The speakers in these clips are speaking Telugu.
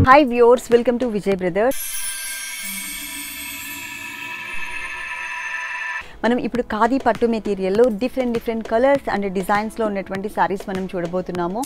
hi viewers welcome to Vijay brothers మనం ఇప్పుడు ఖాదీ పట్టు మెటీరియల్లో డిఫరెంట్ డిఫరెంట్ కలర్స్ అండ్ డిజైన్స్లో ఉన్నటువంటి సారీస్ మనం చూడబోతున్నాము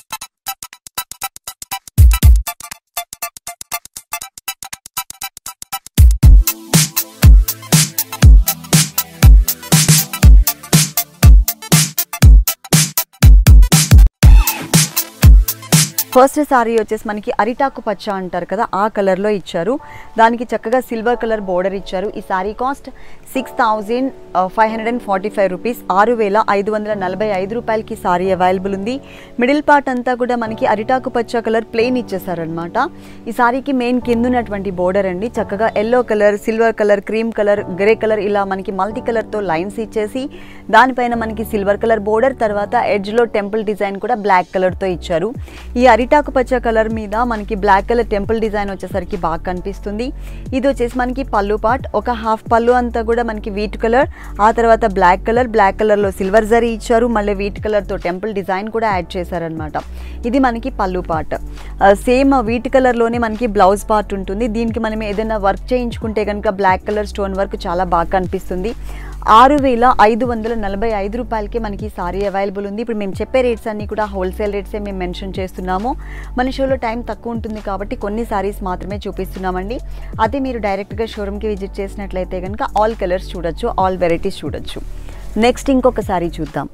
ఫస్ట్ సారీ వచ్చేసి మనకి అరిటాకు పచ్చ అంటారు కదా ఆ కలర్లో ఇచ్చారు దానికి చక్కగా సిల్వర్ కలర్ బోర్డర్ ఇచ్చారు ఈ sari cost six thousand five hundred and forty five rupees ఆరు వేల ఐదు వందల నలభై ఐదు రూపాయలకి సారీ అవైలబుల్ ఉంది మిడిల్ పార్ట్ అంతా కూడా మనకి అరిటాకు పచ్చ కలర్ ప్లెయిన్ ఇచ్చేసారనమాట ఈ సారీకి మెయిన్ కింద ఉన్నటువంటి బోర్డర్ అండి చక్కగా yellow colour silver colour cream colour grey colour ఇలా మనకి మల్టీ కలర్తో లైన్స్ ఇచ్చేసి దానిపైన మనకి సిల్వర్ కలర్ బోర్డర్ తర్వాత ఎడ్జ్లో టెంపుల్ డిజైన్ కూడా బ్లాక్ కలర్తో ఇచ్చారు ఈ అరిటాకు పచ్చ కలర్ మీద మనకి బ్లాక్ కలర్ టెంపుల్ డిజైన్ వచ్చేసరికి బాగా కనిపిస్తుంది ఇది వచ్చేసి మనకి పళ్ళు పార్ట్ ఒక హాఫ్ పళ్ళు అంతా కూడా మనకి వీట్ కలర్ ఆ తర్వాత బ్లాక్ కలర్ బ్లాక్ కలర్లో సిల్వర్ జరీ ఇచ్చారు మళ్ళీ వీట్ కలర్తో టెంపుల్ డిజైన్ కూడా యాడ్ చేశారనమాట ఇది మనకి పళ్ళు పార్ట్ సేమ్ వీట్ కలర్లోనే మనకి బ్లౌజ్ పార్ట్ ఉంటుంది దీనికి మనం ఏదైనా వర్క్ చేయించుకుంటే కనుక బ్లాక్ కలర్ స్టోన్ వర్క్ చాలా బాగా కనిపిస్తుంది ఆరు వేల ఐదు వందల నలభై ఐదు రూపాయలకి మనకి సారీ అవైలబుల్ ఉంది ఇప్పుడు మేము చెప్పే రేట్స్ అన్నీ కూడా హోల్సేల్ రేట్సే మేము మెన్షన్ చేస్తున్నాము మన షోలో టైం తక్కువ ఉంటుంది కాబట్టి కొన్ని సారీస్ మాత్రమే చూపిస్తున్నామండి అదే మీరు డైరెక్ట్గా షోరూమ్కి విజిట్ చేసినట్లయితే కనుక ఆల్ కలర్స్ చూడొచ్చు ఆల్ వెరైటీస్ చూడొచ్చు నెక్స్ట్ ఇంకొక సారీ చూద్దాం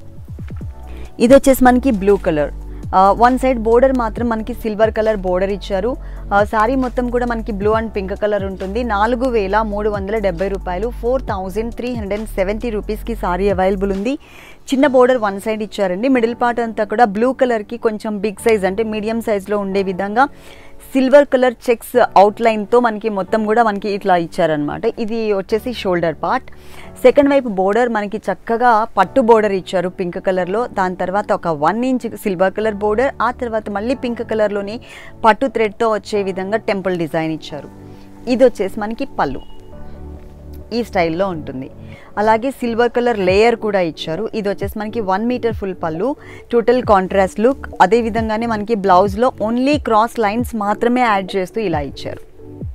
ఇది వచ్చేసి మనకి blue colour one side border మాత్రం మనకి సిల్వర్ కలర్ బోర్డర్ ఇచ్చారు సారీ మొత్తం కూడా మనకి బ్లూ అండ్ పింక్ కలర్ ఉంటుంది నాలుగు వేల మూడు వందల డెబ్బై రూపాయలు four thousand three hundred and seventy రూపీస్కి సారీ అవైలబుల్ ఉంది చిన్న బోర్డర్ వన్ సైడ్ ఇచ్చారండి మిడిల్ పార్ట్ అంతా కూడా బ్లూ కలర్కి కొంచెం బిగ్ సైజ్ అంటే మీడియం సైజ్లో ఉండే విధంగా సిల్వర్ కలర్ చెక్స్ అవుట్లైన్తో మనకి మొత్తం కూడా మనకి ఇట్లా ఇచ్చారనమాట ఇది వచ్చేసి షోల్డర్ పార్ట్ సెకండ్ వైపు బోర్డర్ మనకి చక్కగా పట్టు బోర్డర్ ఇచ్చారు పింక్ కలర్లో దాని తర్వాత ఒక one inch silver colour border ఆ తర్వాత మళ్ళీ పింక్ కలర్లోని పట్టు థ్రెడ్తో వచ్చే విధంగా టెంపుల్ డిజైన్ ఇచ్చారు ఇది వచ్చేసి మనకి పళ్ళు ఈ స్టైల్లో ఉంటుంది అలాగే సిల్వర్ కలర్ లేయర్ కూడా ఇచ్చారు ఇది వచ్చేసి మనకి వన్ మీటర్ ఫుల్ పళ్ళు టోటల్ కాంట్రాస్ట్ లుక్ అదే విధంగానే మనకి బ్లౌజ్లో ఓన్లీ క్రాస్ లైన్స్ మాత్రమే యాడ్ చేస్తూ ఇలా ఇచ్చారు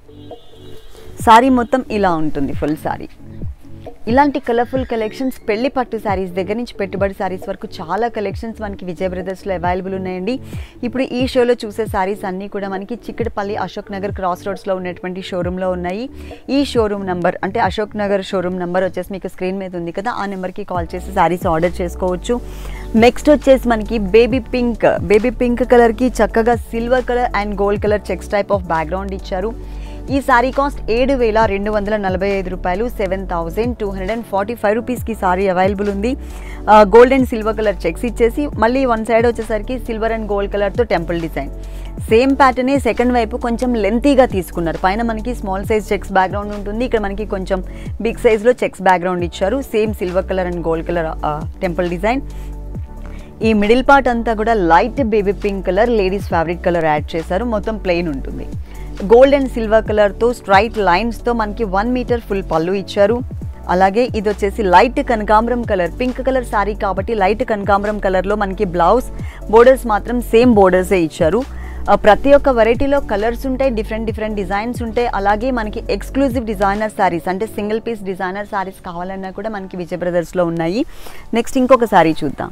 సారీ మొత్తం ఇలా ఉంటుంది ఫుల్ సారీ ఇలాంటి కలర్ఫుల్ కలెక్షన్స్ పెళ్లి పట్టు శారీస్ దగ్గర నుంచి పెట్టుబడి శారీస్ వరకు చాలా కలెక్షన్స్ మనకి విజయ్ బ్రదర్స్లో అవైలబుల్ ఉన్నాయండి ఇప్పుడు ఈ షోలో చూసే శారీస్ అన్నీ కూడా మనకి చిక్కడపల్లి అశోక్ నగర్ క్రాస్ రోడ్స్లో ఉన్నటువంటి షోరూంలో ఉన్నాయి ఈ షోరూమ్ నెంబర్ అంటే అశోక్ నగర్ షోరూమ్ నెంబర్ వచ్చేసి మీకు స్క్రీన్ మీద ఉంది కదా ఆ నెంబర్కి కాల్ చేసి శారీస్ ఆర్డర్ చేసుకోవచ్చు నెక్స్ట్ వచ్చేసి మనకి బేబీ పింక్ బేబీ పింక్ కలర్కి చక్కగా silver colour and gold colour checks type of background ఇచ్చారు ఈ సారీ కాస్ట్ ఏడు వేల రెండు వందల నలభై ఐదు రూపాయలు seven thousand two hundred and forty five రూపీస్కి సారీ అవైలబుల్ ఉంది gold and silver colour checks ఇచ్చేసి మళ్ళీ వన్ సైడ్ వచ్చేసరికి సిల్వర్ అండ్ గోల్డ్ కలర్తో టెంపుల్ డిజైన్ సేమ్ ప్యాటర్నే సెకండ్ వైపు కొంచెం లెంతీగా తీసుకున్నారు పైన మనకి స్మాల్ సైజ్ చెక్స్ బ్యాక్గ్రౌండ్ ఉంటుంది ఇక్కడ మనకి కొంచెం బిగ్ సైజ్లో చెక్స్ బ్యాక్గ్రౌండ్ ఇచ్చారు same silver colour and gold colour temple design ఈ మిడిల్ పార్ట్ అంతా కూడా light baby pink colour ladies fabric colour add చేశారు మొత్తం ప్లెయిన్ ఉంటుంది గోల్డ్ అండ్ సిల్వర్ కలర్తో స్ట్రైట్ లైన్స్తో మనకి వన్ మీటర్ ఫుల్ పళ్ళు ఇచ్చారు అలాగే ఇది వచ్చేసి లైట్ కనకాంబరం కలర్ పింక్ కలర్ శారీ కాబట్టి లైట్ కనకాంబరం కలర్లో మనకి బ్లౌజ్ బోర్డర్స్ మాత్రం సేమ్ బోర్డర్సే ఇచ్చారు ప్రతి ఒక్క వెరైటీలో కలర్స్ ఉంటాయి డిఫరెంట్ డిఫరెంట్ డిజైన్స్ ఉంటాయి అలాగే మనకి ఎక్స్క్లూజివ్ డిజైనర్ శారీస్ అంటే సింగిల్ పీస్ డిజైనర్ శారీస్ కావాలన్నా కూడా మనకి విజయ్ బ్రదర్స్లో ఉన్నాయి నెక్స్ట్ ఇంకొక శారీ చూద్దాం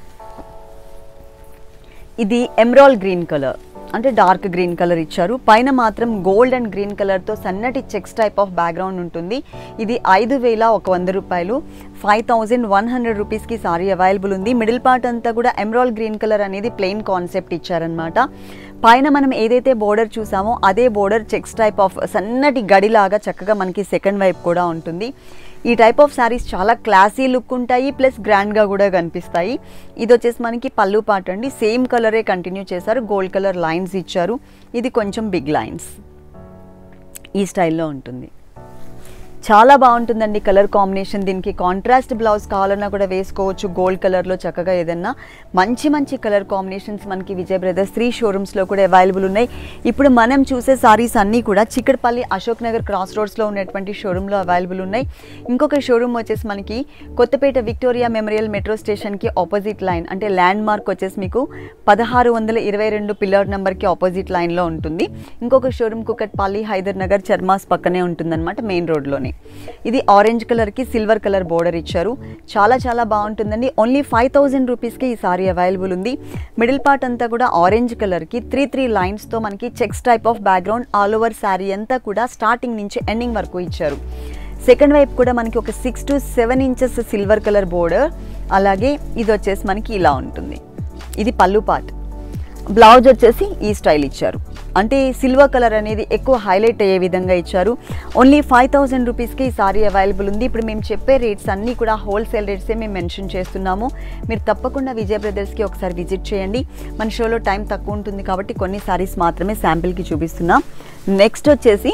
ఇది ఎమ్రాల్ గ్రీన్ కలర్ అంటే డార్క్ గ్రీన్ కలర్ ఇచ్చారు పైన మాత్రం గోల్డ్ అండ్ గ్రీన్ కలర్తో సన్నటి చెక్స్ టైప్ ఆఫ్ బ్యాక్గ్రౌండ్ ఉంటుంది ఇది ఐదు వేల ఒక వంద రూపాయలు ఫైవ్ థౌజండ్ వన్ హండ్రెడ్ రూపీస్కి సారీ అవైలబుల్ ఉంది మిడిల్ పార్ట్ అంతా కూడా ఎమ్రాల్ గ్రీన్ కలర్ అనేది ప్లెయిన్ కాన్సెప్ట్ ఇచ్చారనమాట పైన మనం ఏదైతే బోర్డర్ చూసామో అదే బోర్డర్ చెక్స్ టైప్ ఆఫ్ సన్నటి గడిలాగా చక్కగా మనకి సెకండ్ వైపు కూడా ఉంటుంది ఈ టైప్ ఆఫ్ శారీస్ చాలా క్లాసీ లుక్ ఉంటాయి ప్లస్ గ్రాండ్గా కూడా కనిపిస్తాయి ఇది వచ్చేసి మనకి పళ్ళు పాట అండి సేమ్ కలరే కంటిన్యూ చేశారు గోల్డ్ కలర్ లైన్స్ ఇచ్చారు ఇది కొంచెం బిగ్ లైన్స్ ఈ స్టైల్లో ఉంటుంది చాలా బాగుంటుందండి కలర్ కాంబినేషన్ దీనికి కాంట్రాస్ట్ బ్లౌజ్ కావాలన్నా కూడా వేసుకోవచ్చు గోల్డ్ కలర్లో చక్కగా ఏదన్నా మంచి మంచి కలర్ కాంబినేషన్స్ మనకి విజయ్ బ్రదర్స్ త్రీ షోరూమ్స్లో కూడా అవైలబుల్ ఉన్నాయి ఇప్పుడు మనం చూసే సారీస్ అన్నీ కూడా చిక్కడపల్లి అశోక్ నగర్ క్రాస్ రోడ్స్లో ఉన్నటువంటి షోరూంలో అవైలబుల్ ఉన్నాయి ఇంకొక షోరూమ్ వచ్చేసి మనకి కొత్తపేట విక్టోరియా మెమోరియల్ మెట్రో స్టేషన్కి ఆపోజిట్ లైన్ అంటే ల్యాండ్ మార్క్ వచ్చేసి మీకు పదహారు వందల ఇరవై రెండు పిల్లర్ నెంబర్కి ఆపోజిట్ లైన్లో ఉంటుంది ఇంకొక షోరూమ్ కుకట్పల్లి హైదర్ నగర్ చర్మాస్ పక్కనే ఉంటుందన్నమాట మెయిన్ రోడ్లోనే ఇది ఆరెంజ్ కలర్కి సిల్వర్ కలర్ బోర్డర్ ఇచ్చారు చాలా చాలా బాగుంటుందండి ఓన్లీ ఫైవ్ థౌజండ్ రూపీస్కి ఈ సారీ అవైలబుల్ ఉంది మిడిల్ పార్ట్ అంతా కూడా ఆరెంజ్ కలర్కి త్రీ త్రీ లైన్స్తో మనకి checks type of background all over sari అంతా కూడా స్టార్టింగ్ నుంచి ఎండింగ్ వరకు ఇచ్చారు సెకండ్ వైపు కూడా మనకి ఒక six to seven inches silver colour border అలాగే ఇది వచ్చేసి మనకి ఇలా ఉంటుంది ఇది పళ్ళు పార్ట్ బ్లౌజ్ వచ్చేసి ఈ స్టైల్ ఇచ్చారు అంటే సిల్వర్ కలర్ అనేది ఎక్కువ హైలైట్ అయ్యే విధంగా ఇచ్చారు ఓన్లీ ఫైవ్ థౌజండ్ రూపీస్కి ఈ సారీ అవైలబుల్ ఉంది ఇప్పుడు మేము చెప్పే రేట్స్ అన్నీ కూడా హోల్సేల్ రేట్సే మేము మెన్షన్ చేస్తున్నాము మీరు తప్పకుండా విజయ్ బ్రదర్స్కి ఒకసారి విజిట్ చేయండి మన షోలో టైం తక్కువ ఉంటుంది కాబట్టి కొన్ని సారీస్ మాత్రమే శాంపిల్కి చూపిస్తున్నాం నెక్స్ట్ వచ్చేసి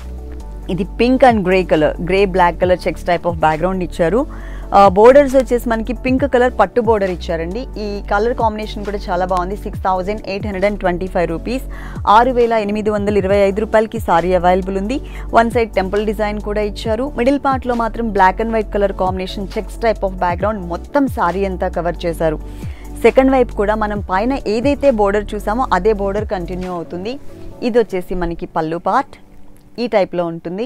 ఇది pink and grey colour grey black colour checks type of background ఇచ్చారు బోర్డర్స్ వచ్చేసి మనకి పింక్ కలర్ పట్టు బోర్డర్ ఇచ్చారండి ఈ కలర్ కాంబినేషన్ కూడా చాలా బాగుంది six thousand eight hundred and twenty five rupees ఆరు వేల ఎనిమిది వందల ఇరవై ఐదు రూపాయలకి సారీ అవైలబుల్ ఉంది వన్ సైడ్ టెంపుల్ డిజైన్ కూడా ఇచ్చారు మిడిల్ పార్ట్లో మాత్రం black and white colour combination checks type of background మొత్తం సారీ అంతా కవర్ చేశారు సెకండ్ వైపు కూడా మనం పైన ఏదైతే బోర్డర్ చూసామో అదే బోర్డర్ కంటిన్యూ అవుతుంది ఇది వచ్చేసి మనకి పళ్ళు పార్ట్ ఈ టైప్లో ఉంటుంది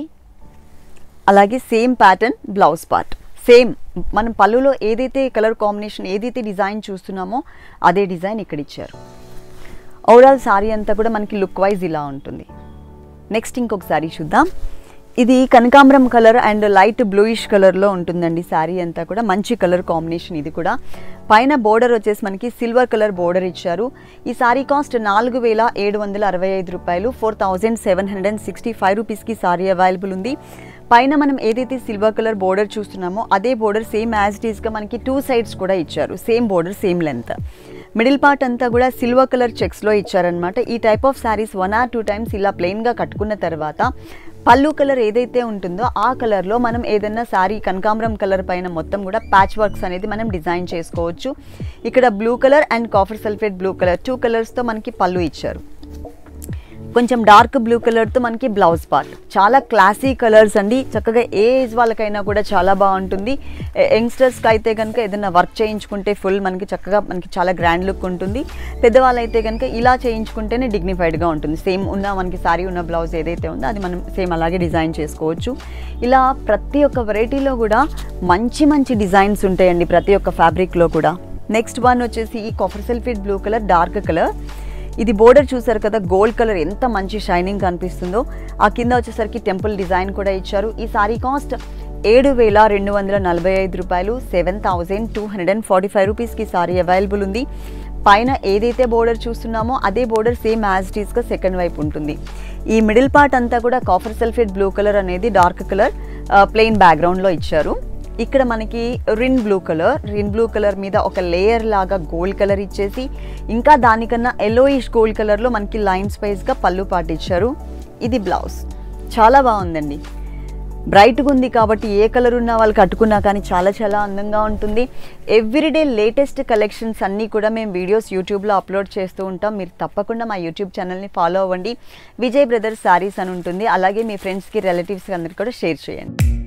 అలాగే same pattern blouse part same మనం పళ్ళులో ఏదైతే కలర్ కాంబినేషన్ ఏదైతే డిజైన్ చూస్తున్నామో అదే డిజైన్ ఇక్కడ ఇచ్చారు ఓవరాల్ సారీ అంతా కూడా మనకి లుక్ వైజ్ ఇలా ఉంటుంది నెక్స్ట్ ఇంకొక సారీ చూద్దాం ఇది కనకాంబరం కలర్ అండ్ లైట్ బ్లూయిష్ కలర్లో ఉంటుందండి శారీ అంతా కూడా మంచి కలర్ కాంబినేషన్ ఇది కూడా పైన బోర్డర్ వచ్చేసి మనకి సిల్వర్ కలర్ బోర్డర్ ఇచ్చారు ఈ సారీ కాస్ట్ నాలుగు వేల ఏడు వందల అరవై ఐదు రూపాయలు four thousand seven hundred and sixty five రూపీస్కి సారీ అవైలబుల్ ఉంది పైన మనం ఏదైతే సిల్వర్ కలర్ బోర్డర్ చూస్తున్నామో అదే బోర్డర్ సేమ్ యాజ్ ఇట్ ఈస్గా మనకి టూ సైడ్స్ కూడా ఇచ్చారు same border same length middle part అంతా కూడా సిల్వర్ కలర్ చెక్స్లో ఇచ్చారనమాట ఈ type of saris one or two times ఇలా ప్లెయిన్గా కట్టుకున్న తర్వాత పళ్ళు కలర్ ఏదైతే ఉంటుందో ఆ కలర్లో మనం ఏదైనా శారీ కనకాంబరం కలర్ పైన మొత్తం కూడా ప్యాచ్ వర్క్స్ అనేది మనం డిజైన్ చేసుకోవచ్చు ఇక్కడ blue colour and copper sulphate blue colour two కలర్స్తో మనకి పళ్ళు ఇచ్చారు కొంచెం డార్క్ బ్లూ కలర్తో మనకి బ్లౌజ్ పార్ట్ చాలా క్లాసీ కలర్స్ అండి చక్కగా ఏ ఏజ్ వాళ్ళకైనా కూడా చాలా బాగుంటుంది యంగ్స్టర్స్కి అయితే కనుక ఏదైనా వర్క్ చేయించుకుంటే ఫుల్ మనకి చక్కగా మనకి చాలా గ్రాండ్ లుక్ ఉంటుంది పెద్దవాళ్ళు అయితే కనుక ఇలా చేయించుకుంటేనే డిగ్నిఫైడ్గా ఉంటుంది సేమ్ ఉన్న మనకి సారీ ఉన్న బ్లౌజ్ ఏదైతే ఉందో అది మనం సేమ్ అలాగే డిజైన్ చేసుకోవచ్చు ఇలా ప్రతి ఒక్క వెరైటీలో కూడా మంచి మంచి డిజైన్స్ ఉంటాయండి ప్రతి ఒక్క ఫ్యాబ్రిక్లో కూడా నెక్స్ట్ వన్ వచ్చేసి ఈ copper sulphate blue colour dark colour ఇది బోర్డర్ చూసారు కదా గోల్డ్ కలర్ ఎంత మంచి షైనింగ్ కనిపిస్తుందో ఆ కింద వచ్చేసరికి టెంపుల్ డిజైన్ కూడా ఇచ్చారు ఈ సారీ కాస్ట్ ఏడు వేల రెండు వందల నలభై ఐదు రూపాయలు seven thousand two hundred and forty five రూపీస్కి సారీ అవైలబుల్ ఉంది పైన ఏదైతే బోర్డర్ చూస్తున్నామో అదే బోర్డర్ సేమ్ యాజ్ ఇట్ ఈస్గా సెకండ్ వైపు ఉంటుంది ఈ మిడిల్ పార్ట్ అంతా కూడా కాఫర్ సల్ఫేట్ బ్లూ కలర్ అనేది డార్క్ కలర్ ప్లెయిన్ బ్యాక్గ్రౌండ్లో ఇచ్చారు ఇక్కడ మనకి Rin blue colour Rin blue colour మీద ఒక లేయర్ లాగా గోల్డ్ కలర్ ఇచ్చేసి ఇంకా దానికన్నా ఎల్లోయిష్ గోల్డ్ కలర్లో మనకి లైన్స్ వైజ్గా పళ్ళు పాటు ఇచ్చారు ఇది బ్లౌజ్ చాలా బాగుందండి బ్రైట్గా ఉంది కాబట్టి ఏ కలర్ ఉన్న వాళ్ళు కట్టుకున్నా కానీ చాలా చాలా అందంగా ఉంటుంది ఎవ్రీడే లేటెస్ట్ కలెక్షన్స్ అన్నీ కూడా మేము వీడియోస్ యూట్యూబ్లో అప్లోడ్ చేస్తూ ఉంటాం మీరు తప్పకుండా మా యూట్యూబ్ ఛానల్ని ఫాలో అవ్వండి విజయ్ బ్రదర్స్ శారీస్ అని ఉంటుంది అలాగే మీ ఫ్రెండ్స్కి రిలేటివ్స్కి అందరికీ కూడా షేర్ చేయండి